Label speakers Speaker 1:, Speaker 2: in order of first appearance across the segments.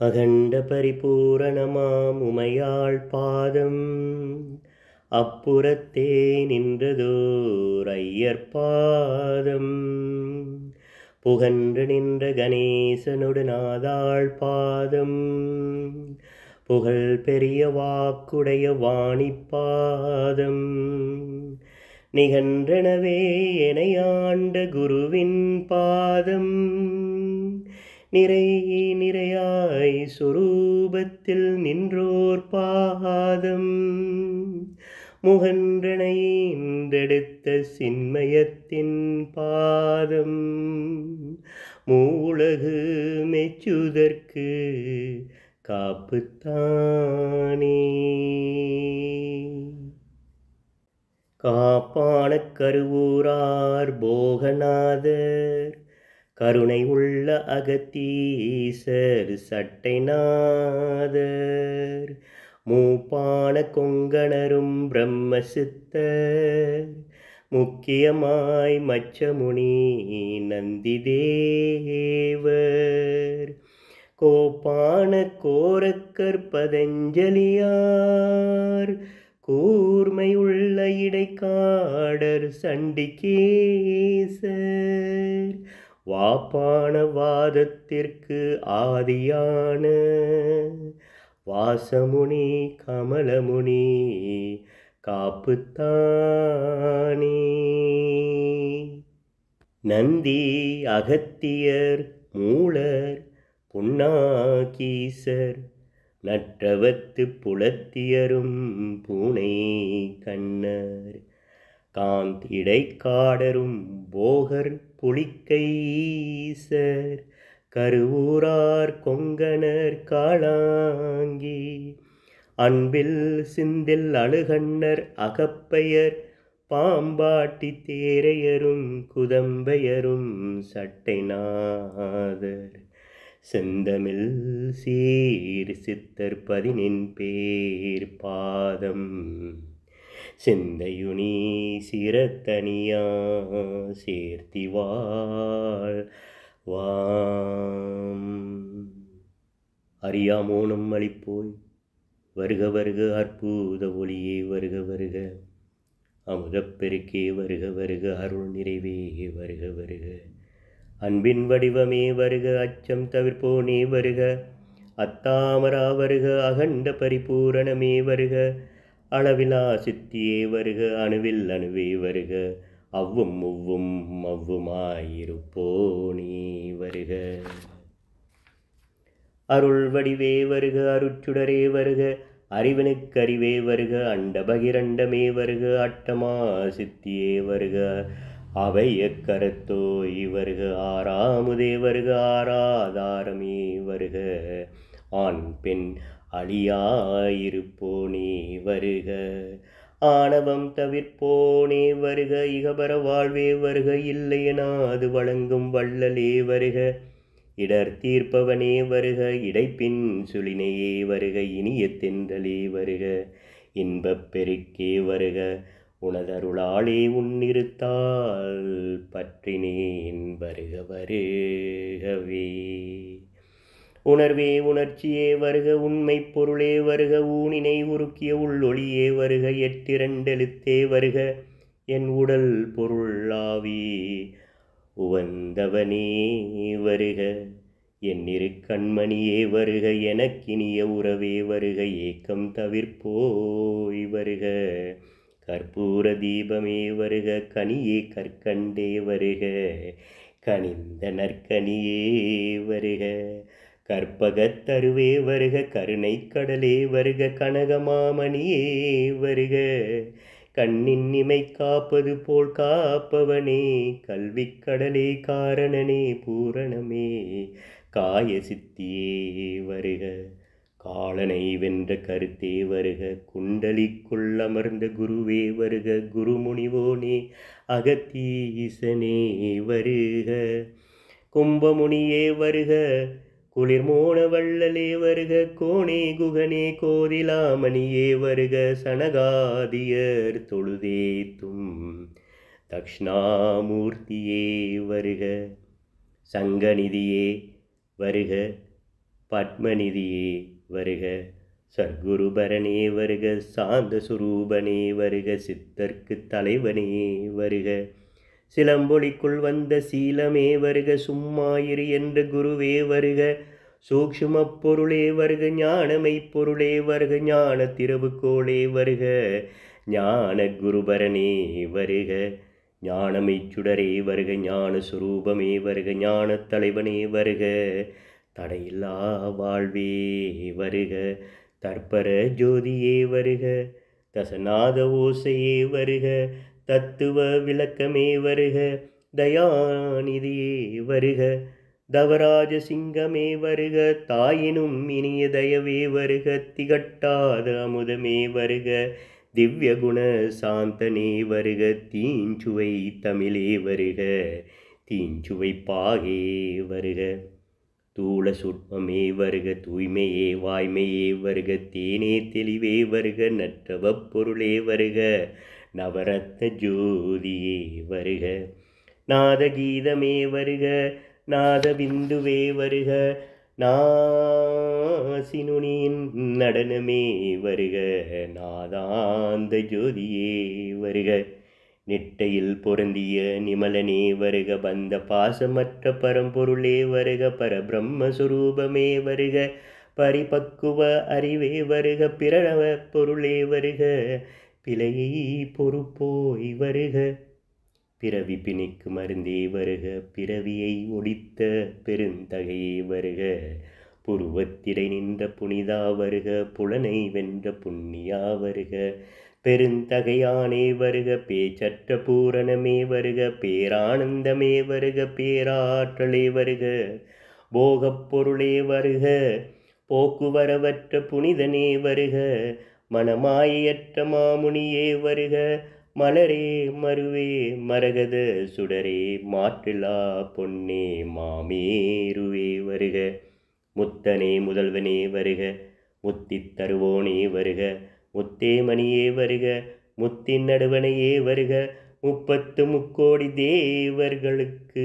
Speaker 1: அகண்ட பரிபூரணமாம் உமையாள் பாதம் அப்புறத்தே நின்றதோர் ஐயர் பாதம் புகன்று நின்ற கணேசனொடு நாதாள் பாதம் புகழ் பெரிய வாக்குடைய வாணி பாதம் நிகன்றனவே எனையாண்ட குருவின் பாதம் நிறை நிறையாய் சொரூபத்தில் நின்றோர் பாதம் முகன்றனைந்தெடுத்த சின்மயத்தின் பாதம் மூலகு மெச்சுதற்கு காப்புத்தானே காப்பான கருவூரார் போகநாதர் கருணை உள்ள அகத்தீசர் சட்டைநாதர் மூப்பான கொங்கணரும் பிரம்மசித்தர் முக்கியமாய் மச்சமுனி நந்தி தேவர் கோப்பான கோரக்கர் பதஞ்சலியார் கூர்மையுள்ள இடைக்காடர் சண்டிகேசர் வாப்பான வாதத்திற்கு ஆதியான வாசமுனி கமலமுனி காப்புத்தானே நந்தி அகத்தியர் மூலர் புன்னாகீசர் நற்றவத்து புலத்தியரும் பூனை கண்ணர் காந்திடைக்காடரும் போகர் புலிக்கைசர் கருவூரார் கொங்கணர் காளாங்கி அன்பில் சிந்தில் அழுகண்ணர் அகப்பெயர் பாம்பாட்டி தேரையரும் குதம்பையரும் சட்டைநாதர் செந்தமிழ் சீர் சித்தர் பதினின் பேர் பாதம் சிந்தையுனி சிரத்தனியா சேர்த்திவாள் வாம் அறியாமோனம் அளிப்போய் வருக வருக அற்புத ஒளியே வருக வருக அமுதப் பெருக்கே வருக வருக அருள் நிறைவே வருக வருக அன்பின் வடிவமே வருக அச்சம் தவிர்ப்போனே வருக அத்தாமரா வருக அகண்ட பரிபூரணமே வருக அளவிலா சித்தியே வருக அணுவில் அணுவே வருக அவ்வும் ஒவ்வும் அவ்வுமாயிருப்போனே வருக அருள் வடிவே வருக அருச்சுடரே வருக அறிவனுக்கறிவே வருக அண்ட பகிரண்டமே வருக அட்டமா சித்தியே வருக அவைய கரத்தோய் வருக ஆறாமுதே வருக ஆராதாரமே வருக ஆண் பெண் அழியாயிருப்போனே வருக ஆணவம் தவிர்ப்போனே வருக இகபர வாழ்வே வருக இல்லையனாது வழங்கும் வள்ளலே வருக இடர் தீர்ப்பவனே வருக இடைப்பின் சுளினையே வருக இனிய தென்றலே வருக இன்பப் பெருக்கே வருக உனதருளாளே உன்னிருத்தால் பற்றினேன் வருக வருகவே உணர்வே உணர்ச்சியே வருக உண்மை பொருளே வருக ஊனினை உருக்கிய உள்ளொளியே வருக எட்டிரண்டெழுத்தே வருக என் உடல் பொருளாவி உவந்தவனே வருக என் இரு கண்மணியே வருக எனக்கினிய உறவே வருக ஏக்கம் தவிர்ப்போய் வருக கற்பூர தீபமே வருக கனியே கற்கண்டே வருக கனிந்த நற்கனியே வருக கற்பகத்தருவே வருக கருணை கடலே வருக கனகமாமணியே வருக கண்ணின் இமை காப்பது போல் காப்பவனே கல்விக் கடலே காரணனே பூரணமே காய சித்தியே வருக காலனை வென்ற கருத்தே வருக குண்டலிக்குள் அமர்ந்த குருவே வருக குருமுனிவோனே அகத்தீசனே வருக கும்பமுனியே வருக குளிர்மோன வள்ளலே வருக கோணே குகனே கோதிலாமணியே வருக சனகாதியர் தொழுதேத்தும் தக்ஷணாமூர்த்தியே வருக சங்கநிதியே வருக பத்மநிதியே வருக சர்க்குருபரனே வருக சாந்த சுரூபனே வருக சித்தர்க்கு தலைவனே வருக சிலம்பொலிக்குள் வந்த சீலமே வருக சும்மாயிரு என்ற குருவே வருக சூக்ஷ்ம பொருளே வருக ஞானமை பொருளே வருக ஞான திறவுகோளே வருக ஞான குருபரனே வருக ஞானமை சுடரே வருக ஞான சுரூபமே வருக ஞான தலைவனே வருக தடையில்லா வாழ்வே வருக தற்பர ஜோதியே வருக தசநாத ஓசையே வருக தத்துவ விளக்கமே வருக தயாநிதியே வருக தவராஜ சிங்கமே வருக தாயினும் இனிய தயவே வருக திகட்டாத அமுதமே வருக திவ்ய குண சாந்தனே வருக தீஞ்சுவை தமிழே வருக தீஞ்சுவை பாகே வருக தூள சுட்பமே வருக தூய்மையே வாய்மையே வருக தேனே தெளிவே வருக நற்றவ பொருளே வருக நவரத்ன ஜோதியே வருக நாதகீதமே வருக நாதபிந்துவே வருக நாசினுனின் நடனமே வருக நாதாந்த ஜோதியே வருக நெட்டையில் பொருந்திய நிமலனே வருக பந்த பாசமற்ற பரம்பொருளே வருக பரபிரம்மஸ்வரூபமே வருக பரிபக்குவ அறிவே வருக பிரணவ பொருளே வருக பிழையை பொறுப்போய் வருக பிறவி பிணிக்கு மருந்தே வருக பிறவியை ஒழித்த பெருந்தகையே வருக புருவத்திடை நின்ற புனிதா வருக புலனை வென்ற புண்ணியா வருக பெருந்தகையானே வருக பேச்சற்ற பூரணமே வருக பேரானந்தமே வருக பேராற்றலே வருக போகப் பொருளே வருக போக்குவரவற்ற புனிதனே வருக மனமாயற்ற மாமுனியே வருக மலரே மருவே மரகத சுடரே மாற்றிலா பொன்னே மாமேருவே வருக முத்தனே முதல்வனே வருக முத்தித் தருவோனே வருக முத்தே மணியே வருக முத்தின் நடுவனையே வருக முப்பத்து முக்கோடி தேவர்களுக்கு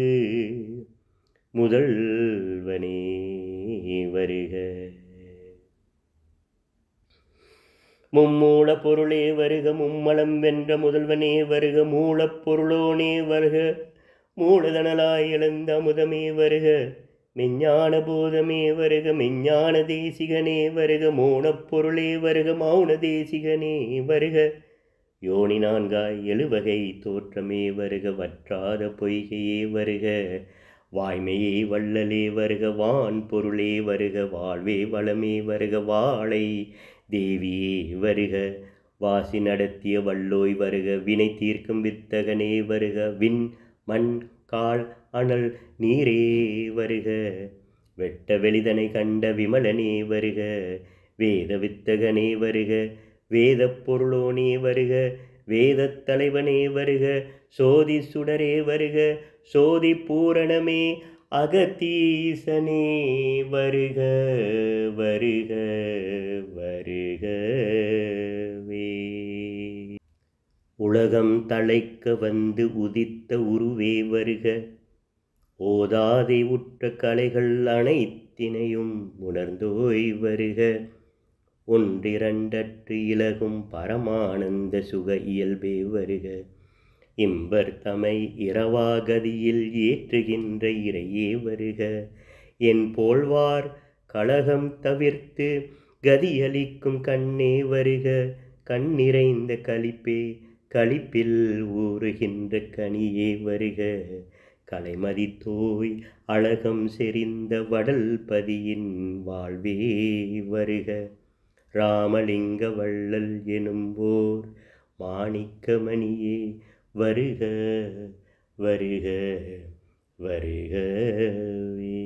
Speaker 1: முதல்வனே வருக மும்மூல பொருளே வருக மும்மலம் வென்ற முதல்வனே வருக மூலப் பொருளோனே வருக மூலதனலாய் எழுந்த அமுதமே வருக மெஞ்ஞான பூதமே வருக மெஞ்ஞான தேசிகனே வருக மௌனப் பொருளே வருக மௌன தேசிகனே வருக யோனி நான்காய் எழுவகை தோற்றமே வருக வற்றாத பொய்கையே வருக வாய்மையே வள்ளலே வருக வான் பொருளே வருக வாழ்வே வளமே வருக வாழை தேவியே வருக வாசி நடத்திய வல்லோய் வருக வினை தீர்க்கும் வித்தகனே வருக விண் மண் கால் அனல் நீரே வருக வெட்ட வெளிதனை கண்ட விமலனே வருக வேத வித்தகனே வருக வேதப் பொருளோனே வருக வேதத் தலைவனே வருக சோதி சுடரே வருக சோதி பூரணமே அகத்தீசனே வருக வருக வருகவே உலகம் தழைக்க வந்து உதித்த உருவே வருக ஓதாதை உற்ற கலைகள் அனைத்தினையும் உணர்ந்தோய் வருக ஒன்றிரண்டற்று இலகும் பரமானந்த சுக இயல்பே வருக இம்பர் தமை இரவாகதியில் ஏற்றுகின்ற இறையே வருக என் போல்வார் கலகம் தவிர்த்து கதியளிக்கும் கண்ணே வருக கண்ணிறைந்த களிப்பே களிப்பில் ஊறுகின்ற கனியே வருக கலைமதி தோய் அழகம் செறிந்த வடல் பதியின் வாழ்வே வருக ராமலிங்க வள்ளல் எனும்போர் மாணிக்கமணியே வருக வருக வருகவே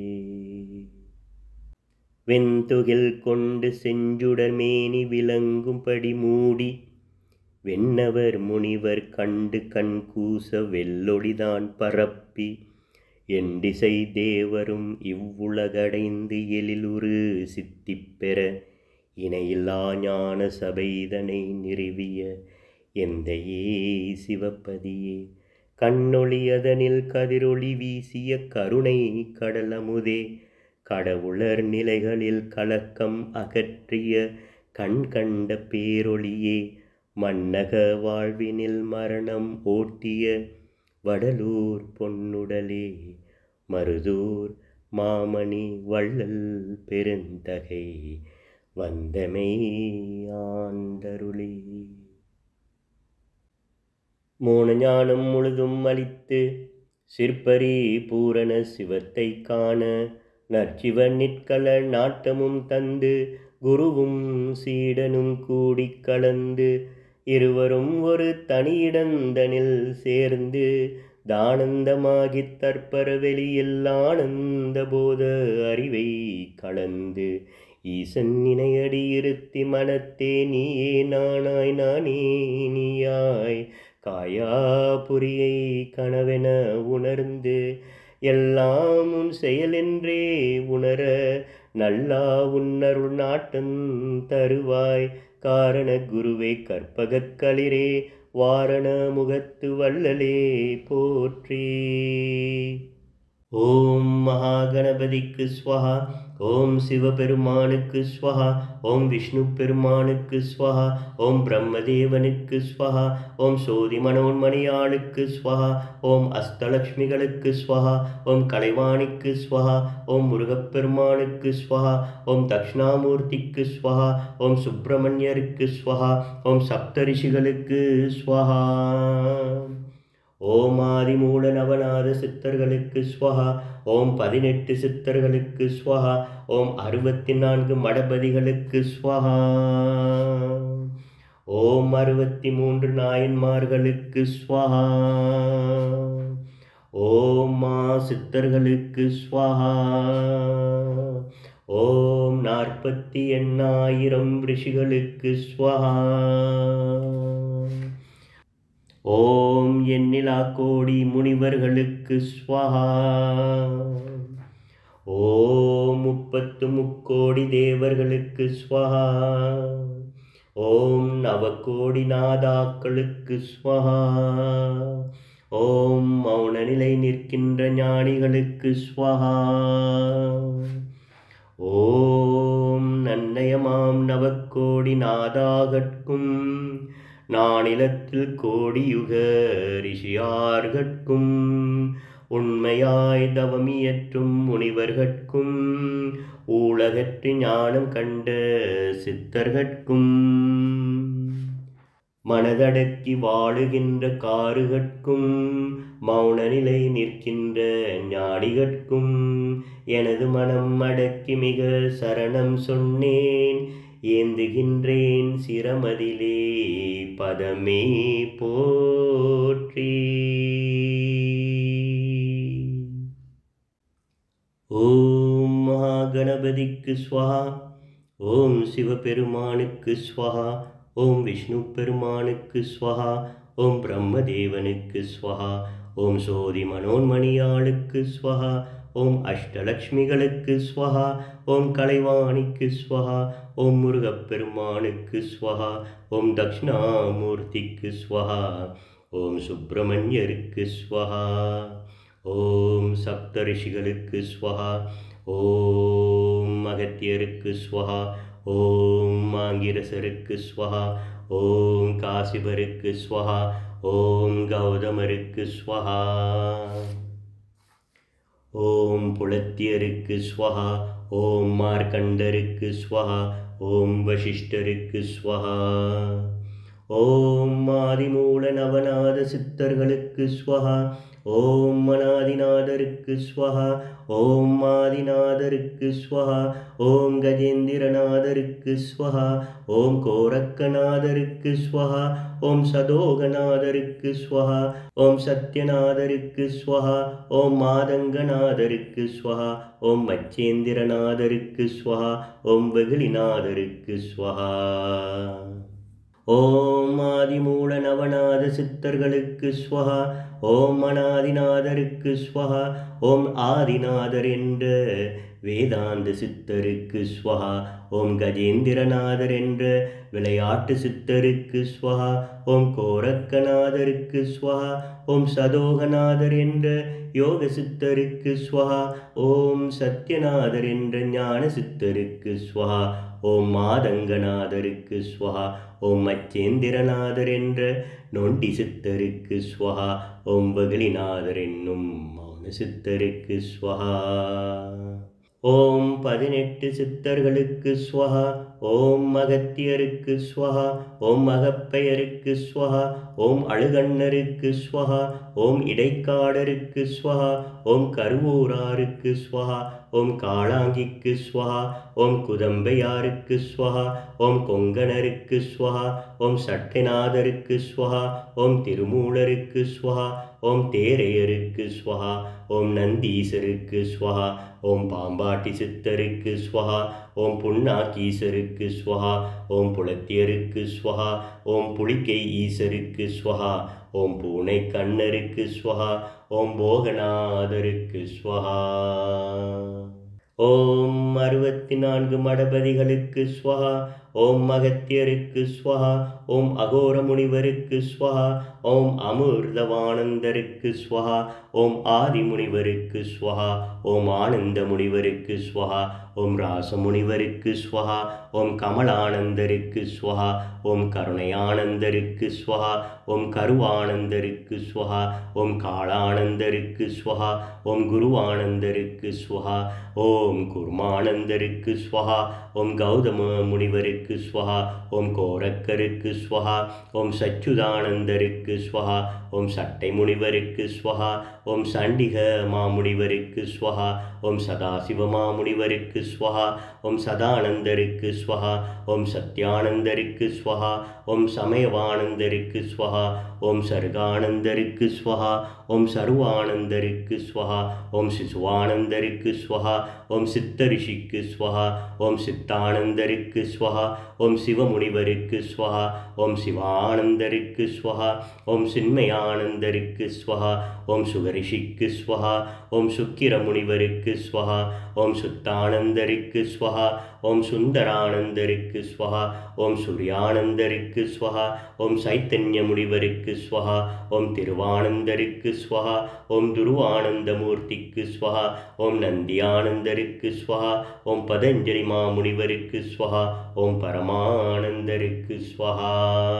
Speaker 1: வெண்துகில் கொண்டு செஞ்சுடர் மேனி விளங்கும்படி மூடி வெண்ணவர் முனிவர் கண்டு கண் கூச வெள்ளொளிதான் பரப்பி எண்டிசை தேவரும் இவ்வுலகடைந்து எழிலுறு சித்திப் பெற இணையில்லா ஞான சபைதனை நிறுவிய எந்தையே சிவப்பதியே கண்ணொளி அதனில் கதிரொளி வீசிய கருணை கடலமுதே கடவுளர் நிலைகளில் கலக்கம் அகற்றிய கண் கண்ட பேரொளியே மன்னக வாழ்வினில் மரணம் ஓட்டிய வடலூர் பொன்னுடலே மருதூர் மாமணி வள்ளல் பெருந்தகை வந்தமை ஆண்டருளி மோன ஞானம் முழுதும் அளித்து சிற்பரி பூரண சிவத்தை காண நற்சிவ நிற்கல நாட்டமும் தந்து குருவும் சீடனும் கூடிக் கலந்து இருவரும் ஒரு தனியிடந்தனில் சேர்ந்து தானந்தமாகித் தற்பர வெளியில் ஆனந்த போத அறிவை கலந்து ஈசன் நினையடி இருத்தி மனத்தே நீயே நானாய் நானே நீயாய் காயாபுரியை கனவென உணர்ந்து எல்லாம் உன் செயலென்றே உணர நல்லா உன்னருள் நாட்டம் தருவாய் காரண குருவே கற்பகக் களிரே வாரண முகத்து வள்ளலே போற்றி ஓம் மகாகணபதிக்கு ஸ்வஹா ஓம் சிவபெருமானுக்கு ஸ்வஹா ஓம் விஷ்ணு பெருமானுக்கு ஸ்வஹா ஓம் பிரம்மதேவனுக்கு ஸ்வஹா ஓம் சோதி மனோன்மணியாளுக்கு ஸ்வஹா ஓம் அஸ்தலக்ஷ்மிகளுக்கு ஸ்வஹா ஓம் கலைவாணிக்கு ஸ்வஹா ஓம் முருகப்பெருமானுக்கு ஸ்வஹா ஓம் தக்ஷணாமூர்த்திக்கு ஸ்வஹா ஓம் சுப்பிரமணியருக்கு ஸ்வஹா ஓம் சப்தரிஷிகளுக்கு ஸ்வஹா ஓம் ஆதிமூல நவநாத சித்தர்களுக்கு ஸ்வஹா ஓம் பதினெட்டு சித்தர்களுக்கு ஸ்வஹா ஓம் அறுபத்தி நான்கு மடபதிகளுக்கு ஸ்வஹா ஓம் அறுபத்தி மூன்று நாயன்மார்களுக்கு ஸ்வஹா ஓம் மா சித்தர்களுக்கு ஸ்வஹா ஓம் நாற்பத்தி எண்ணாயிரம் ரிஷிகளுக்கு ஸ்வஹா ஓம் எண்ணிலா கோடி முனிவர்களுக்கு ஸ்வஹா ஓம் முப்பத்து முக்கோடி தேவர்களுக்கு ஸ்வஹா ஓம் நவகோடி நாதாக்களுக்கு ஸ்வஹா ஓம் மௌன நிலை நிற்கின்ற ஞானிகளுக்கு ஸ்வஹா ஓம் நன்னயமாம் நவக்கோடி நாதாகட்கும் நானிலத்தில் கோடியுக ரிஷியார்கட்கும் உண்மையாய் தவமியற்றும் முனிவர்கட்கும் ஊழகற்றி ஞானம் கண்ட சித்தர்கட்கும் மனதடக்கி வாழுகின்ற காருகட்கும் மௌன நிலை நிற்கின்ற ஞானிகட்கும் எனது மனம் அடக்கி மிக சரணம் சொன்னேன் ஏந்துகின்றேன் சிரமதிலே பதமே போற்றி ஓம் மகாகணபதிக்கு ஸ்வஹா ஓம் சிவபெருமானுக்கு ஸ்வஹா ஓம் விஷ்ணு பெருமானுக்கு ஸ்வஹா ஓம் பிரம்மதேவனுக்கு ஸ்வஹா ஓம் சோதி மனோன்மணியாளுக்கு ஸ்வஹா ஓம் அஷ்டலக்ஷ்மிகளுக்கு ஸ்வஹா ஓம் கலைவாணிக்கு ஸ்வஹா ஓம் முருகப்பெருமானுக்கு ஸ்வஹா ஓம் தக்ஷணாமூர்த்திக்கு ஸ்வஹா ஓம் சுப்பிரமணியருக்கு ஸ்வஹா ஓம் சப்தரிஷிகளுக்கு ஸ்வஹா ஓம் அகத்தியருக்கு ஸ்வஹா ஓம் மாங்கிரசருக்கு ஸ்வஹா ஓம் காசிபருக்கு ஸ்வஹா ஓம் கௌதமருக்கு ஸ்வஹா ஓம் புலத்தியருக்கு ஸ்வஹா ஓம் மார்க்கண்டருக்கு ஸ்வஹா ஓம் வசிஷ்டருக்கு ஸ்வஹா ஓம் ஆதிமூல நவநாத சித்தர்களுக்கு ஸ்வஹா ஓம் மனாதிநாதருக்கு ஸ்வஹா ஓம் ஆதிநாதருக்கு ஸ்வஹா ஓம் கஜேந்திரநாதருக்கு ஸ்வஹா ஓம் கோரக்கநாதருக்கு ஸ்வஹா ஓம் சதோகநாதருக்கு ஸ்வஹா ஓம் சத்யநாதருக்கு ஸ்வஹா ஓம் மாதங்கநாதருக்கு ஸ்வஹா ஓம் மச்சேந்திரநாதருக்கு ஸ்வஹா ஓம் வெகுளிநாதருக்கு ஸ்வஹா ஓம் ஆதிமூல நவநாத சித்தர்களுக்கு ஸ்வஹா ஓம் அநாதிநாதருக்கு ஸ்வஹா ஓம் ஆதிநாதர் என்ற வேதாந்த சித்தருக்கு ஸ்வஹா ஓம் கஜேந்திரநாதர் என்ற விளையாட்டு சித்தருக்கு ஸ்வஹா ஓம் கோரக்கநாதருக்கு ஸ்வஹா ஓம் சதோகநாதர் என்ற யோக சித்தருக்கு ஸ்வஹா ஓம் சத்யநாதர் என்ற ஞான சித்தருக்கு ஸ்வஹா ஓம் மாதங்கநாதருக்கு ஸ்வஹா ஓம் மச்சேந்திரநாதர் என்ற நொண்டி சித்தருக்கு ஸ்வஹா ஓம் வகலிநாதர் என்னும் மௌன சித்தருக்கு ஸ்வஹா ஓம் பதினெட்டு சித்தர்களுக்கு ஸ்வஹா ஓம் அகத்தியருக்கு ஸ்வஹா ஓம் அகப்பெயருக்கு ஸ்வஹா ஓம் அழுகண்ணருக்கு ஸ்வஹா ஓம் இடைக்காடருக்கு ஸ்வஹா ஓம் கருவூராருக்கு ஸ்வஹா ஓம் காளாங்கிக்கு ஸ்வஹா ஓம் குதம்பையாருக்கு ஸ்வஹா ஓம் கொங்கணருக்கு ஸ்வஹா ஓம் சட்டைநாதருக்கு ஸ்வஹா ஓம் திருமூலருக்கு ஸ்வஹா ஓம் தேரையருக்கு ஸ்வஹா ஓம் நந்தீசருக்கு ஸ்வஹா ஓம் பாம்பாட்டி சித்தருக்கு ஸ்வஹா ஓம் புண்ணாக்கீசருக்கு ஸ்வஹா ஓம் புலத்தியருக்கு ஸ்வஹா ஓம் புலிக்கை ஈசருக்கு ஸ்வஹா ஓம் பூனை கண்ணருக்கு ஸ்வஹா ஓம் போகநாதருக்கு ஸ்வஹா ஓம் அறுபத்தி நான்கு மடபதிகளுக்கு ஸ்வஹா ஓம் அகத்தியருக்கு ஸ்வஹா ஓம் அகோர முனிவருக்கு ஸ்வஹா ஓம் அமிர்தவானந்தருக்கு ஸ்வஹா ஓம் ஆதி முனிவருக்கு ஸ்வஹா ஓம் ஆனந்த முனிவருக்கு ஸ்வஹா ஓம் ராசமுனிவருக்கு ஸ்வஹா ஓம் கமலானந்தருக்கு ஸ்வஹா ஓம் கருணையானந்தருக்கு ஸ்வஹா ஓம் கருவானந்தருக்கு ஸ்வஹா ஓம் காளானந்தருக்கு ஸ்வஹா ஓம் குருவானந்தருக்கு ஸ்வஹா ஓம் குருமானந்தருக்கு ஸ்வஹா ஓம் கௌதம முனிவருக்கு ஸ்வஹா ஓம் கோரக்கருக்கு ஸ்வஹா ஓம் சச்சுதானந்தருக்கு ஸ்வஹா ஓம் சட்டை முனிவருக்கு ஸ்வஹா ஓம் சண்டிக மாமுனிவருக்கு ஸ்வஹா ஓம் சதாசிவ மாமுனிவருக்கு ஸ்வஹா ஓம் சதானந்தருக்கு ஸ்வஹா ஓம் சத்யானந்தருக்கு ஸ்வஹா ஓம் சமயவானந்தருக்கு ஸ்வஹா ஓம் சர்கானந்தருக்கு ஸ்வஹா ஓம் சர்வானந்தருக்கு ஸ்வஹா ஓம் சிசுவானந்தருக்கு ஸ்வஹா ஓம் சித்தரிஷிக்கு ஸ்வஹா ஓம் சித்தானந்தருக்கு ஸ்வஹா ஓம் சிவமுனிவருக்கு ஸ்வஹா ஓம் சிவானந்தருக்கு ஸ்வஹா ஓம் சின்மயானந்தருக்கு ஸ்வஹா ஓம் சுகரிஷிக்கு ஸ்வஹா ஓம் சுக்கிர முனிவருக்கு ஸ்வஹா ஓம் சுத்தானந்தருக்கு ஸ்வஹா ஓம் சுந்தரானந்தருக்கு ஸ்வஹா ஓம் சூர்யானந்தருக்கு ஸ்வஹா ஓம் சைத்தன்ய முனிவருக்கு ஸ்வஹா ஓம் திருவானந்தருக்கு ஸ்வஹா ஓம் துருவானந்தமூர்த்திக்கு ஸ்வஹா ஓம் நந்தியானந்தருக்கு ஸ்வஹா ஓம் பதஞ்சலி மாமுனிவருக்கு ஸ்வஹா ஓம் பரமானந்தருக்கு ஸ்வஹா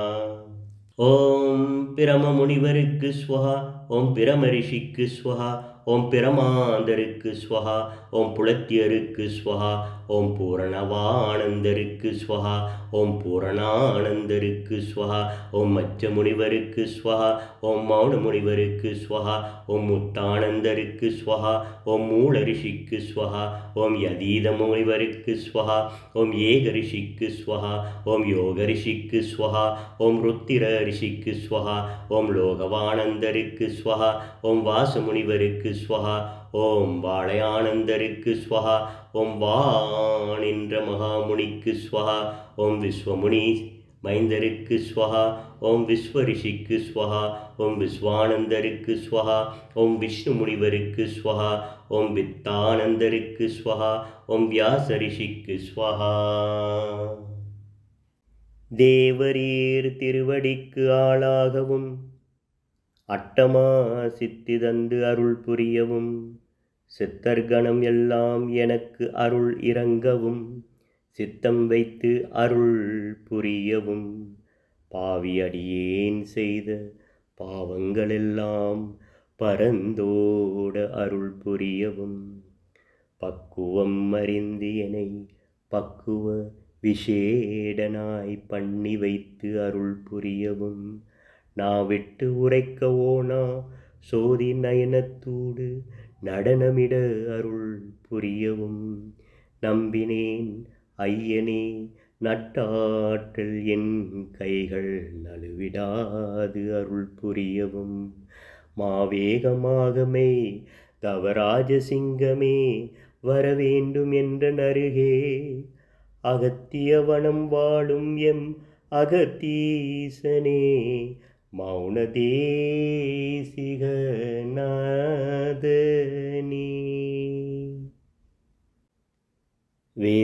Speaker 1: ஓம் பிரம முனிவருக்கு ஸ்வஹா ஓம் பிரமரிஷிக்கு ஸ்வஹா ஓம் பிரமாந்தருக்கு ஸ்வஹா ஓம் புலத்தியருக்கு ஸ்வஹா ஓம் பூரணவானந்தருக்கு ஸ்வஹா ஓம் பூரணானந்தருக்கு ஸ்வஹா ஓம் மச்ச முனிவருக்கு ஸ்வஹா ஓம் மௌன முனிவருக்கு ஸ்வஹா ஓம் முத்தானந்தருக்கு ஸ்வஹா ஓம் மூல ரிஷிக்கு ஸ்வஹா ஓம் யதீத முனிவருக்கு ஸ்வஹா ஓம் ஏக ரிஷிக்கு ஸ்வஹா ஓம் யோக ரிஷிக்கு ஸ்வஹா ஓம் ருத்திர ரிஷிக்கு ஸ்வஹா ஓம் லோகவானந்தருக்கு ஸ்வஹா ஓம் வாசமுனிவருக்கு ஸ்வஹா ஓம் வாழையானந்தருக்கு ஸ்வஹா ஓம் வானின்ற மகாமுனிக்கு ஸ்வஹா ஓம் விஸ்வமுனி மைந்தருக்கு ஸ்வஹா ஓம் விஸ்வரிஷிக்கு ஸ்வஹா ஓம் விஸ்வானந்தருக்கு ஸ்வஹா ஓம் விஷ்ணு முனிவருக்கு ஸ்வஹா ஓம் வித்தானந்தருக்கு ஸ்வஹா ஓம் வியாசரிஷிக்கு ஸ்வஹா தேவரீர் திருவடிக்கு ஆளாகவும் அட்டமா சித்தி தந்து அருள் புரியவும் சித்தர்கணம் எல்லாம் எனக்கு அருள் இறங்கவும் சித்தம் வைத்து அருள் புரியவும் பாவியடியேன் செய்த பாவங்களெல்லாம் பரந்தோட அருள் புரியவும் பக்குவம் அறிந்து என்னை பக்குவ விஷேடனாய் பண்ணி வைத்து அருள் புரியவும் நான் விட்டு உரைக்கவோனா சோதி நயனத்தூடு நடனமிட அருள் புரியவும் நம்பினேன் ஐயனே நட்டாற்றல் என் கைகள் நழுவிடாது அருள் புரியவும் மாவேகமாகமே தவராஜசிங்கமே வரவேண்டும் என்ற நருகே அகத்தியவனம் வாழும் எம் அகத்தீசனே மௌனதேசிகநாதனே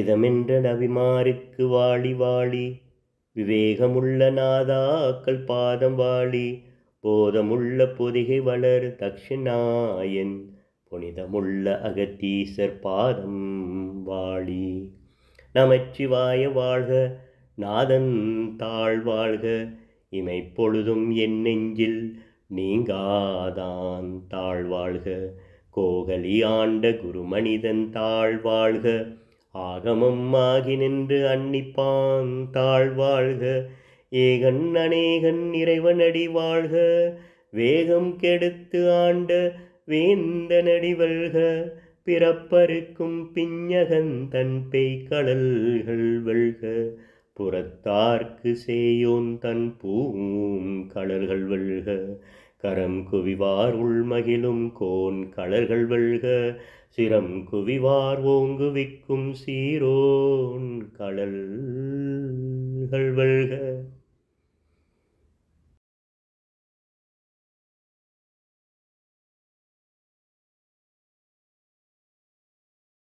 Speaker 1: வேதமென்ற நபிமாருக்கு வாழி வாழி விவேகமுள்ள நாதாக்கள் பாதம் வாழி போதமுள்ள பொதிகை வளர் தக்ஷிணாயன் புனிதமுள்ள அகத்தீசர் பாதம் வாழி நமச்சிவாய வாழ்க நாதன் தாழ் வாழ்க இமைப்பொழுதும் என் நெஞ்சில் நீங்காதான் தாழ்வாழ்க கோகலி ஆண்ட குருமனிதன் தாழ்வாழ்க ஆகமம் ஆகி நின்று அன்னிப்பான் தாழ்வாழ்க ஏகன் அநேகன் இறைவனடி வாழ்க வேகம் கெடுத்து ஆண்ட வேந்தனடி வல்க பிறப்பருக்கும் பிஞ்சகன் தன் பெய்கடல்கள் வெல்க புறத்தார்க்கு சேயோன் தன் பூம் களர்கள் வெல்க கரம் குவிவார் உள்மகிழும் கோன் களர்கள் வெல்க சிரம் குவிவார் ஓங்குவிக்கும் சீரோன் களல்கள் வெல்க